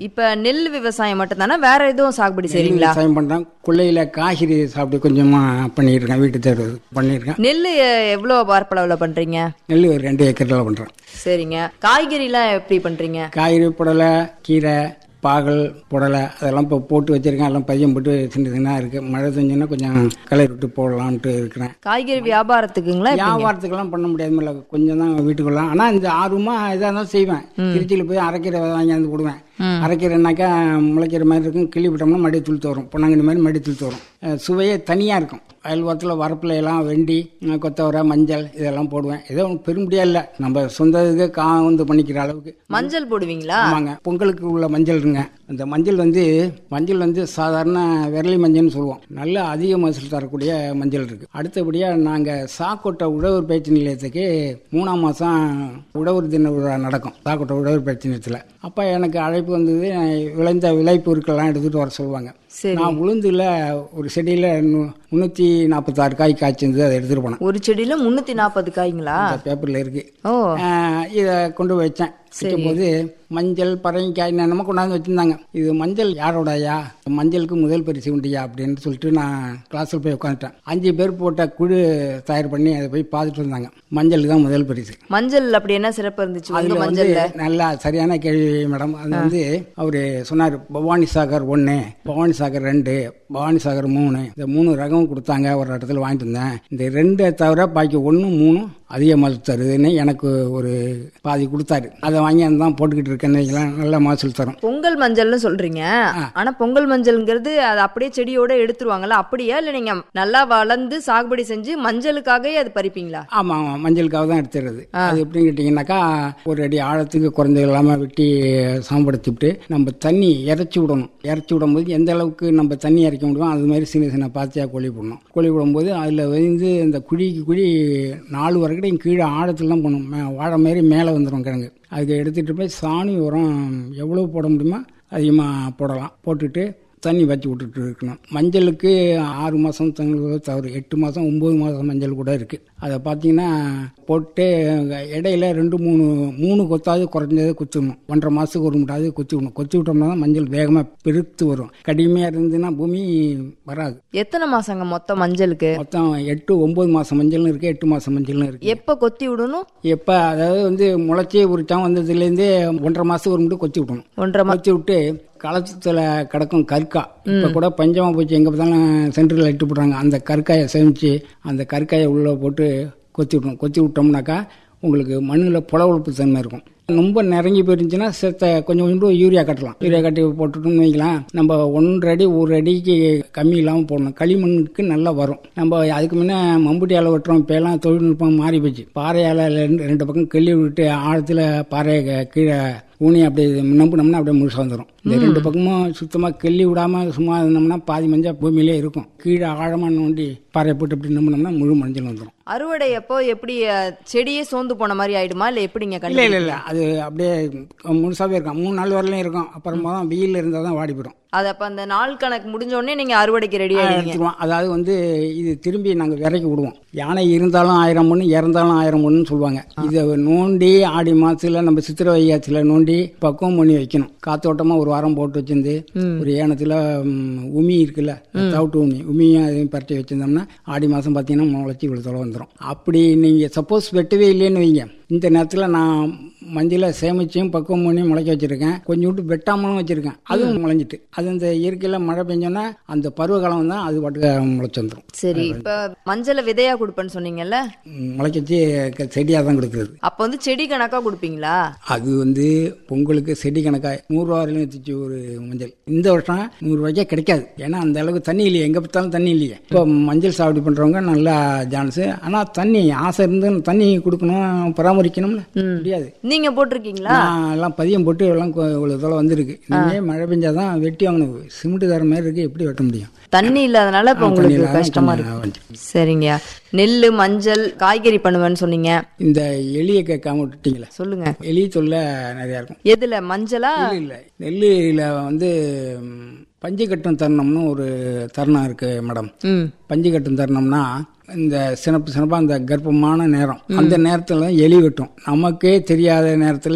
இப்ப நெல் விவசாயம் மட்டும் தானே வேற எதுவும் சாகுபடி செய்றீங்களா விவசாயம் பண்றேன் கொள்ளையில காய்கறி சாப்பிட்டு கொஞ்சமா பண்ணியிருக்கேன் வீட்டு தேர்வு பண்ணியிருக்கேன் நெல் எவ்வளவு பரப்பளவுல பண்றீங்க நெல் ஒரு ரெண்டு ஏக்கரில் பண்றேன் சரிங்க காய்கறிலாம் எப்படி பண்றீங்க காய்கறி புடலை கீரை பாகல் புடலை அதெல்லாம் இப்போ போட்டு வச்சிருக்கேன் எல்லாம் பையன் போட்டு சின்ன சின்ன இருக்கு மழை செஞ்சுன்னா கொஞ்சம் களை விட்டு போடலான்ட்டு இருக்கிறேன் காய்கறி வியாபாரத்துக்குங்களா எப்படிங்க? வியாபாரத்துக்கெல்லாம் பண்ண முடியாது கொஞ்சம் தான் வீட்டுக்குள்ள ஆனால் இந்த ஆர்வமா இதாக இருந்தாலும் செய்வேன் திருச்சியில் போய் அரைக்கீரை வாங்கியாந்து போடுவேன் அரைக்கீரைனாக்கா முளைக்கிற மாதிரி இருக்கும் கிள்ளி விட்டோம்னா மடி துளுத்து வரும் பொன்னாங்கண்ணி மாதிரி மடி துளுத்து வரும் அஹ் சுவையே தனியாக இருக்கும் அயல்வாரத்தில் வரப்பில் எல்லாம் வெண்டி அஹ் கொத்தவரை மஞ்சள் இதெல்லாம் போடுவேன் ஏதோ ஒன்று பெரும்படியாக இல்லை நம்ம சொந்த இதுக்கு கா வந்து பண்ணிக்கிற அளவுக்கு மஞ்சள் போடுவீங்களா ஆமாங்க பொங்கலுக்கு உள்ள மஞ்சள் இருங்க அந்த மஞ்சள் வந்து மஞ்சள் வந்து சாதாரண விரலி மஞ்சள்னு சொல்லுவோம் நல்ல அதிக மகசூல் தரக்கூடிய மஞ்சள் இருக்கு அடுத்தபடியாக நாங்கள் சாக்கோட்டை உழவர் பயிற்சி நிலையத்துக்கு மூணாம் மாதம் உழவர் தின விழா நடக்கும் சாக்கோட்டை உழவர் பயிற்சி நிலையத்தில் அப்போ எனக்கு அழைப்பு வந்தது விளைந்த விளைப்பொருட்கள்லாம் எடுத்துகிட்டு வர சொல்லுவாங்க சரி நான் உளுந்துல ஒரு செடியில் முந்நூற்றி நாற்பத்தாறு காய் காய்ச்சிருந்தது அதை எடுத்துகிட்டு போனேன் ஒரு செடியில முன்னூத்தி நாற்பது காய்ங்களா இந்த பேப்பரில் இருக்குது ஓ இதை கொண்டு போய் வச்சேன் வைக்கும்போது மஞ்சள் பரங்கிக்காய் என்னென்னமோ கொண்டாந்து வச்சுருந்தாங்க இது மஞ்சள் யாரோடயா மஞ்சளுக்கு முதல் பரிசு உண்டியா அப்படின்னு சொல்லிட்டு நான் கிளாஸில் போய் உட்காந்துட்டேன் அஞ்சு பேர் போட்ட குழு தயார் பண்ணி அதை போய் பார்த்துட்டு வந்தாங்க மஞ்சளுக்கு தான் முதல் பரிசு மஞ்சள் அப்படி என்ன சிறப்பு இருந்துச்சு உங்க அதில் வந்து மஞ்சள்ல நல்லா சரியான கேள்வி மேடம் அது வந்து அவர் சொன்னார் பவானி சாகர் ஒன்று பவானி சாகர் ரெண்டு பவானி சாகர் மூணு இந்த மூணு ரகம் கொடுத்தாங்க ஒரு இடத்துல வாங்கிட்டு வந்தேன் இந்த ரெண்டை தவிர பாக்கி ஒன்று மூணும் அதிக மகசூல் தருதுன்னு எனக்கு ஒரு பாதி கொடுத்தாரு அதை வாங்கி தான் போட்டுக்கிட்டு இருக்கேன்னு வைங்களேன், நல்ல மகசூல் தரும் பொங்கல் மஞ்சள்னு சொல்றீங்க ஆனா பொங்கல் மஞ்சள்ங்கிறது அது அப்படியே செடியோட எடுத்துருவாங்கல்ல அப்படியா இல்ல நீங்க நல்லா வளர்ந்து சாகுபடி செஞ்சு மஞ்சளுக்காகவே அது பறிப்பீங்களா ஆமாம் ஆமாம் மஞ்சளுக்காக தான் எடுத்துறது அது எப்படின்னு கேட்டிங்கனாக்கா ஒரு அடி ஆழத்துக்கு குறைஞ்சது இல்லாமல் வெட்டி சாம்படுத்திவிட்டு நம்ம தண்ணி இறச்சி விடணும் இறச்சி விடும்போது எந்த அளவுக்கு நம்ம தண்ணி இறக்க முடியுமோ அது மாதிரி சின்ன சின்ன பாத்தியாக கோழி போடணும் கோழி விடும்போது அதில் வந்து இந்த குழிக்கு குழி நாலு வரைக்கும் கீழே ஆழத்துலாம் போகணும் மே- வாழை மாரி மேலே வந்துடும் கிழங்கு அதுக்கு எடுத்துகிட்டு போய் சாணி உரம் எவ்வளோ போட முடியுமோ அதிகமாக போடலாம் போட்டுட்டு தண்ணி வச்சு விட்டுட்டு இருக்கணும் மஞ்சளுக்கு ஆறு மாதம் தவறு எட்டு மாதம் ஒம்பது மாதம் மஞ்சள் கூட இருக்குது அதை பார்த்தீங்கன்னா போட்டு இடையில ரெண்டு மூணு மூணு கொத்தாவது குறைஞ்சது குத்திடணும் ஒன்றரை மாதத்துக்கு ஒரு முட்டாவது குத்தி விடணும் கொத்தி விட்டோம்னா தான் மஞ்சள் வேகமாக பெருத்து வரும் கடுமையாக இருந்ததுன்னா பூமி வராது எத்தனை மாசங்க மொத்தம் மஞ்சளுக்கு மொத்தம் எட்டு ஒம்பது மாதம் மஞ்சள்னு இருக்குது எட்டு மாதம் மஞ்சள்னு இருக்குது எப்ப கொத்தி விடணும் எப்போ அதாவது வந்து முளைச்சி உரிச்சான் வந்ததுலேருந்தே ஒன்றரை மாதத்துக்கு ஒரு மட்டும் கொத்தி விடணும் ஒன்றரை மா- வச்சு விட்டு களத்துல கிடக்கும் கற்கா இப்போ கூட பஞ்சமா போச்சு எங்கே பார்த்தாலும் சென்டரில் இட்டு போடுறாங்க அந்த கற்காயை சேமித்து அந்த கற்காயை உள்ளே போட்டு கொத்தி விடணும் கொத்தி விட்டோம்னாக்கா உங்களுக்கு மண்ணில் புலவெழுப்பு தன்மை இருக்கும் ரொம்ப நெருங்கி போயிருந்துச்சுன்னா செத்த கொஞ்சம் கொஞ்சம் யூரியா கட்டலாம் யூரியா கட்டி போட்டுட்டோம்னு வைக்கலாம் நம்ம ஒன்றரை அடி ஒரு அடிக்கு கம்மி இல்லாமல் போடணும் களிமண்ணுக்கு நல்லா வரும் நம்ம அதுக்கு முன்னே மம்புட்டியால் வெட்டுறோம் இப்போலாம் தொழில்நுட்பம் மாறி போச்சு பாறையால் ரெண்டு ரெண்டு பக்கம் கிள்ளி விட்டு ஆழத்தில் பாறையை கீழே ஊனி அப்படியே நம்பினோம்னா அப்படியே முழுசாக வந்துடும் இந்த ரெண்டு பக்கமும் சுத்தமாக கிள்ளி விடாம சும்மா இருந்தோம்னா பாதி மஞ்சள் பூமியிலே இருக்கும் கீழே ஆழமாக நோண்டி பாறையை போட்டு அப்படி நம்பினோம்னா முழு மஞ்சள் வந்துடும் அறுவடை அப்போ எப்படி அஹ், செடியே சோர்ந்து போன மாதிரி ஆயிடுமா இல்ல எப்படிங்க இல்லை கண்டு இல்லை இல்லை அது அப்படியே முழுசாவே இருக்கும் மூணு நாள் வரலையும் இருக்கும் அப்புறமா தான் வெயில் இருந்தால் தான் வாடி போயிடும் அது அப்ப அந்த நாள் கணக்கு முடிஞ்ச உடனே நீங்க அறுவடைக்கு ரெடி ஆயிடுவீங்க எடுத்துருவோம் அதாவது வந்து இது திரும்பி நாங்கள் விரைக்கி விடுவோம் யானை இருந்தாலும் ஆயிரம் பொண்ணு இறந்தாலும் ஆயிரம் பொண்ணுன்னு சொல்லுவாங்க இதை நோண்டி ஆடி மாசத்துல நம்ம சித்திரை வைகாத்துல நோண்டி பக்குவம் பண்ணி வைக்கணும் காத்தோட்டமா ஒரு வாரம் போட்டு வச்சிருந்து ஒரு ஏனத்துல ம், உமி இருக்குல்ல தவிட்டு உமி உமியும் அதையும் பரட்டி வச்சிருந்தோம்னா ஆடி மாசம் பார்த்தீங்கன்னா முளைச்சி இவ்வளோ தொலை வந்துடும் அப்படி நீங்க சப்போஸ் வெட்டவே இல்லைன்னு வைங்க இந்த நேரத்தில் நான் மஞ்சளை சேமிச்சும் பக்குவம் பண்ணி முளைக்க வச்சிருக்கேன் கொஞ்சோண்டு வெட்டாமலும் வச்சிருக்கேன் அதுவும் முளைஞ்சிட்டு அது இந்த இயற்கையில் மழை பெஞ்சோன்னா அந்த பருவகாலம் தான் அது பாட்டுக்கு முளைச்சு வந்துடும் சரி இப்ப மஞ்சளை விதையா கொடுப்பேன்னு சொன்னீங்கல்ல முளைக்க வச்சு க- செடியாக தான் கொடுக்குறது அப்ப வந்து செடி கணக்கா கொடுப்பீங்களா அது வந்து பொங்கலுக்கு செடி கணக்காக நூறுரூவா வரையிலும் வச்சுச்சு ஒரு மஞ்சள் இந்த வருஷம் நூறுரூவாய்க்கே கிடைக்காது ஏன்னா அந்த அளவுக்கு தண்ணி இல்லையே எங்கே பார்த்தாலும் தண்ணி இல்லையே இப்போ மஞ்சள் சாகுபடி பண்ணுறவங்க நல்லா சான்ஸு ஆனால் தண்ணி ஆசை இருந்து தண்ணி கொடுக்கணும் பராமரிக்கணும்ல முடியாது நீங்க போட்டிருக்கீங்களா நான் எல்லாம் பதியம் போட்டு எல்லாம் கொ- இவ்வளவு தூரம் வந்திருக்கு இனிமே மழை பெஞ்சாதான் வெட்டி வாங்கணும் சிமெண்ட் தர மாதிரி இருக்கு எப்படி வெட்ட முடியும் தண்ணி இல்லாதனால இப்ப உங்களுக்கு தண்ணி இல்லாம கஷ்டமா கொஞ்சம் இருக்கு வந்துச்சு. சரிங்கய்யா நெல்லு மஞ்சள் காய்கறி பண்ணுவேன்னு சொன்னீங்க இந்த எலியை கேட்காம விட்டுட்டீங்களே சொல்லுங்க எலி தொல்லை நிறையா இருக்கும் எதுல மஞ்சளா இல்லை இல்லை நெல்லில் வந்து ம், பஞ்சு கட்டும் தருணம்னு ஒரு தருணம் இருக்கு மேடம் ம் பஞ்சு கட்டும் தருணம்னா இந்த சிறப்பு சிறப்பாக அந்த கர்ப்பமான நேரம் அந்த நேரத்தில் எலி வெட்டும் நமக்கே தெரியாத நேரத்தில்